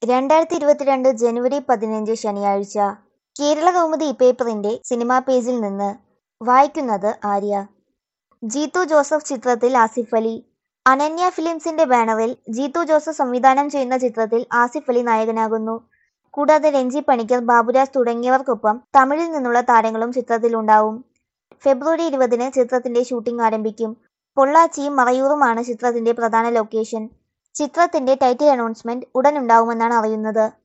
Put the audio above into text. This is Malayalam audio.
രണ്ടായിരത്തി ഇരുപത്തിരണ്ട് ജനുവരി പതിനഞ്ച് ശനിയാഴ്ച കേരളകൗമുദി പേപ്പറിന്റെ സിനിമാ പേജിൽ നിന്ന് വായിക്കുന്നത് ആര്യ ജീത്തു ജോസഫ് ചിത്രത്തിൽ ആസിഫ് അലി അനന്യ ഫിലിംസിന്റെ ബാനറിൽ ജീത്തു ജോസഫ് സംവിധാനം ചെയ്യുന്ന ചിത്രത്തിൽ ആസിഫ് അലി നായകനാകുന്നു കൂടാതെ രഞ്ജി പണിക്കർ ബാബുരാജ് തുടങ്ങിയവർക്കൊപ്പം തമിഴിൽ നിന്നുള്ള താരങ്ങളും ചിത്രത്തിലുണ്ടാവും ഫെബ്രുവരി ഇരുപതിന് ചിത്രത്തിന്റെ ഷൂട്ടിംഗ് ആരംഭിക്കും പൊള്ളാച്ചിയും മറയൂറുമാണ് ചിത്രത്തിന്റെ പ്രധാന ലൊക്കേഷൻ ചിത്രത്തിന്റെ ടൈറ്റിൽ അനൗൺസ്മെന്റ് ഉടൻ ഉണ്ടാവുമെന്നാണ് അറിയുന്നത്